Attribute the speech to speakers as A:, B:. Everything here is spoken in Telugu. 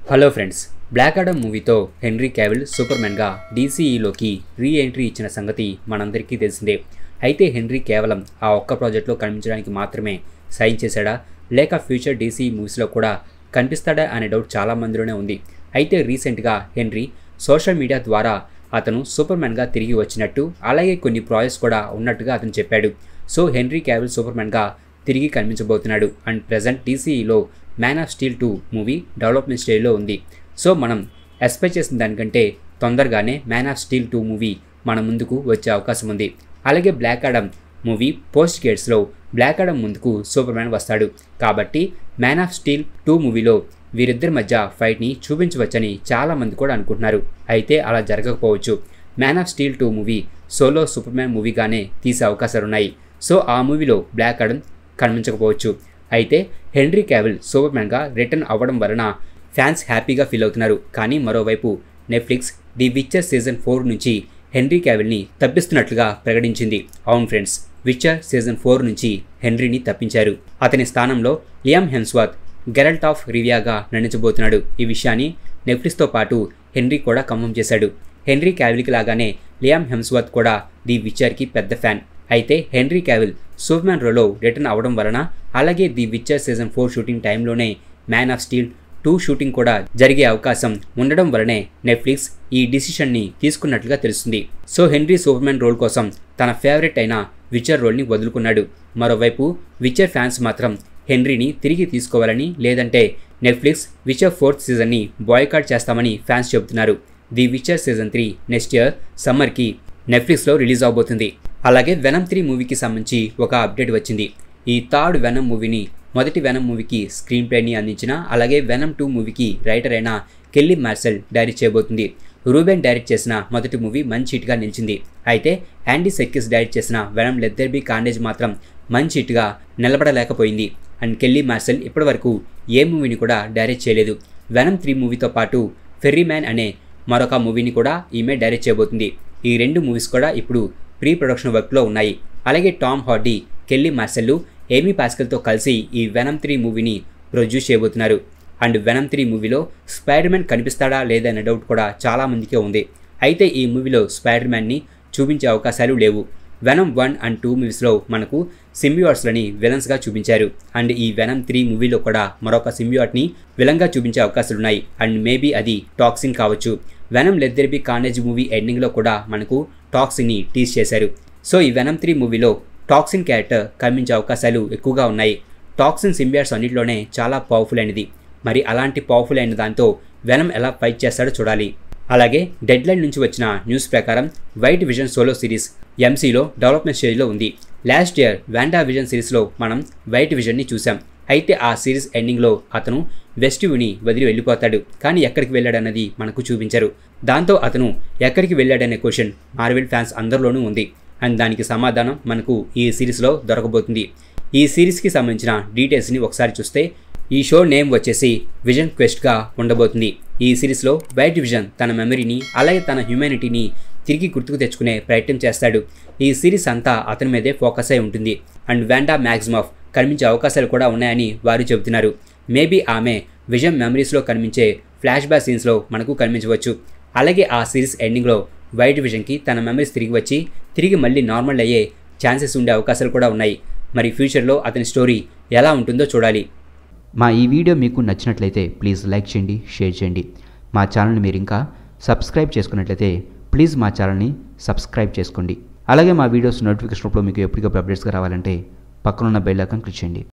A: హలో ఫ్రెండ్స్ బ్లాక్ ఆడమ్ మూవీతో హెన్రీ క్యావిల్ సూపర్మెన్గా డీసీఈలోకి రీ ఎంట్రీ ఇచ్చిన సంగతి మనందరికీ తెలిసిందే అయితే హెన్రీ కేవలం ఆ ఒక్క ప్రాజెక్ట్లో కనిపించడానికి మాత్రమే సైన్ చేశాడా లేక ఫ్యూచర్ డీసీ మూవీస్లో కూడా కనిపిస్తాడా అనే డౌట్ చాలా మందిలోనే ఉంది అయితే రీసెంట్గా హెన్రీ సోషల్ మీడియా ద్వారా అతను సూపర్మెన్గా తిరిగి వచ్చినట్టు అలాగే కొన్ని ప్రాజెక్ట్స్ కూడా ఉన్నట్టుగా అతను చెప్పాడు సో హెన్రీ క్యావిల్ సూపర్మెన్గా తిరిగి కనిపించబోతున్నాడు అండ్ ప్రజెంట్ టీసీఈలో man of steel two movie development స్టేజ్లో ఉంది సో మనం ఎక్స్పెక్ట్ చేసిన దానికంటే తొందరగానే man of steel two movie మన ముందుకు వచ్చే అవకాశం ఉంది అలాగే బ్లాక్ ఆడమ్ మూవీ పోస్ట్ గేట్స్లో బ్లాక్ ఆడమ్ ముందుకు సూపర్ మ్యాన్ వస్తాడు కాబట్టి మ్యాన్ ఆఫ్ స్టీల్ టూ మూవీలో వీరిద్దరి మధ్య ఫైట్ని చూపించవచ్చని చాలామంది కూడా అనుకుంటున్నారు అయితే అలా జరగకపోవచ్చు man of steel two movie solo superman మూవీగానే తీసే అవకాశాలున్నాయి సో ఆ మూవీలో బ్లాక్ ఆడమ్ కనిపించకపోవచ్చు అయితే హెన్రీ క్యావిల్ సూపర్మ్యాన్గా రిటర్న్ అవ్వడం వలన ఫ్యాన్స్ హ్యాపీగా ఫీల్ అవుతున్నారు కానీ మరోవైపు Netflix the Witcher season four నుంచి హెన్రీ క్యావిల్ని తప్పిస్తున్నట్లుగా ప్రకటించింది అవును ఫ్రెండ్స్ విచ్చర్ సీజన్ ఫోర్ నుంచి హెన్రీని తప్పించారు అతని స్థానంలో లియామ్ హెన్స్వాత్ గెరల్ట్ ఆఫ్ రివియాగా నటించబోతున్నాడు ఈ విషయాన్ని నెట్ఫ్లిక్స్తో పాటు హెన్రీ కూడా కన్ఫర్మ్ చేశాడు హెన్రీ క్యావిల్కి లాగానే లియామ్ హెమ్స్వర్త్ కూడా ది విచ్చర్కి పెద్ద ఫ్యాన్ అయితే హెన్రీ క్యావిల్ సూపర్మ్యాన్ రోలో రిటర్న్ అవ్వడం వలన అలాగే the Witcher season four shooting టైంలోనే man of steel two shooting కూడా జరిగే అవకాశం ఉండడం వలనే నెట్ఫ్లిక్స్ ఈ డిసిషన్ని తీసుకున్నట్లుగా తెలుస్తుంది సో హెన్రీ సూపర్మ్యాన్ రోల్ కోసం తన ఫేవరెట్ అయిన విచర్ రోల్ని వదులుకున్నాడు మరోవైపు విచర్ ఫ్యాన్స్ మాత్రం హెన్రీని తిరిగి తీసుకోవాలని లేదంటే నెట్ఫ్లిక్స్ విచర్ ఫోర్త్ సీజన్ని బాయ్కాట్ చేస్తామని ఫ్యాన్స్ చెబుతున్నారు the Witcher season three next year సమ్మర్కి నెట్ఫ్లిక్స్లో రిలీజ్ అవబోతుంది అలాగే వెనమ్ త్రీ మూవీకి సంబంధించి ఒక అప్డేట్ వచ్చింది ఈ థర్డ్ వెనమ్ మూవీని మొదటి వెనమ్ మూవీకి స్క్రీన్ ప్లేని అందించిన అలాగే వెనమ్ టూ మూవీకి రైటర్ అయిన కెల్లీ మార్సెల్ డైరెక్ట్ చేయబోతుంది రూబెన్ డైరెక్ట్ చేసిన మొదటి మూవీ మంచి హిట్గా నిలిచింది అయితే యాండీ సెక్కిస్ డైరెక్ట్ చేసిన వెనమ్ లెద్దర్ బీ కాండేజ్ మాత్రం మంచి హిట్గా నిలబడలేకపోయింది అండ్ కెల్లీ మార్సెల్ ఇప్పటివరకు ఏ మూవీని కూడా డైరెక్ట్ చేయలేదు వెనమ్ త్రీ మూవీతో పాటు ఫెర్రీ మ్యాన్ అనే మరొక మూవీని కూడా ఈమె డైరెక్ట్ చేయబోతుంది ఈ రెండు మూవీస్ కూడా ఇప్పుడు ప్రీ ప్రొడక్షన్ వర్క్లో ఉన్నాయి అలాగే టామ్ హార్డీ కెల్లీ మార్సెల్లు ఏమీ పాస్కల్తో కలిసి ఈ వెనమ్ త్రీ మూవీని ప్రొడ్యూస్ చేయబోతున్నారు అండ్ వెనమ్ త్రీ మూవీలో స్పైడర్ మ్యాన్ కనిపిస్తాడా లేదా అనే డౌట్ కూడా చాలామందికే ఉంది అయితే ఈ మూవీలో స్పైడర్ మ్యాన్ని చూపించే అవకాశాలు లేవు వెనమ్ వన్ అండ్ టూ మూవీస్లో మనకు సింబియాట్స్లని విలన్స్గా చూపించారు అండ్ ఈ వెనమ్ త్రీ మూవీలో కూడా మరొక సింబియాట్ని విలన్గా చూపించే అవకాశాలున్నాయి అండ్ మేబీ అది టాక్సిన్ కావచ్చు వెనమ్ లెద్దెర్బీ కానేజ్ మూవీ ఎండింగ్లో కూడా మనకు టాక్సిన్ని టీజ్ చేశారు సో ఈ వెనమ్ త్రీ మూవీలో టాక్సిన్ క్యారెక్టర్ కనిపించే అవకాశాలు ఎక్కువగా ఉన్నాయి టాక్సిన్ సింబియాట్స్ అన్నింటిలోనే చాలా పవర్ఫుల్ అయినది మరి అలాంటి పవర్ఫుల్ అయిన దాంతో వెనమ్ ఎలా ఫైట్ చేస్తాడో చూడాలి అలాగే డెడ్ లైన్ నుంచి వచ్చిన న్యూస్ ప్రకారం వైట్ విజన్ సోలో సిరీస్ ఎంసీలో డెవలప్మెంట్ స్టేజ్లో ఉంది లాస్ట్ ఇయర్ వాండా విజన్ సిరీస్లో మనం వైట్ విజన్ని చూసాం అయితే ఆ సిరీస్ ఎండింగ్లో అతను వెస్టివ్ని వదిలి వెళ్ళిపోతాడు కానీ ఎక్కడికి వెళ్ళాడన్నది మనకు చూపించారు దాంతో అతను ఎక్కడికి వెళ్ళాడనే క్వశ్చన్ మార్వెల్ ఫ్యాన్స్ అందరిలోనూ ఉంది అండ్ దానికి సమాధానం మనకు ఈ సిరీస్లో దొరకబోతుంది ఈ సిరీస్కి సంబంధించిన డీటెయిల్స్ని ఒకసారి చూస్తే ఈ షో నేమ్ వచ్చేసి విజన్ క్వెస్ట్గా ఉండబోతుంది ఈ సిరీస్లో వైట్ విజన్ తన మెమరీని అలాగే తన హ్యూమానిటీని తిరిగి గుర్తుకు తెచ్చుకునే ప్రయత్నం చేస్తాడు ఈ సిరీస్ అంతా అతని మీదే ఫోకస్ అయి ఉంటుంది అండ్ వ్యాండా మ్యాక్సిమఫ్ కనిపించే అవకాశాలు కూడా ఉన్నాయని వారు చెబుతున్నారు మేబీ ఆమె విజన్ మెమరీస్లో కనిపించే ఫ్లాష్ బ్యాక్ సీన్స్లో మనకు కనిపించవచ్చు అలాగే ఆ సిరీస్ ఎండింగ్లో వైట్ విజన్కి తన మెమరీస్ తిరిగి వచ్చి తిరిగి మళ్ళీ నార్మల్ అయ్యే ఛాన్సెస్ ఉండే అవకాశాలు కూడా ఉన్నాయి మరి ఫ్యూచర్లో అతని స్టోరీ ఎలా ఉంటుందో చూడాలి
B: మా ఈ వీడియో మీకు నచ్చినట్లయితే ప్లీజ్ లైక్ చేయండి షేర్ చేయండి మా ఛానల్ని మీరు ఇంకా సబ్స్క్రైబ్ చేసుకున్నట్లయితే ప్లీజ్ మా ఛానల్ని సబ్స్క్రైబ్ చేసుకోండి అలాగే మా వీడియోస్ నోటిఫికేషన్ రూపంలో మీకు ఎప్పటికప్పుడు అప్డేట్స్గా రావాలంటే పక్కనున్న బెల్ ఐకాన్ క్లిక్ చేయండి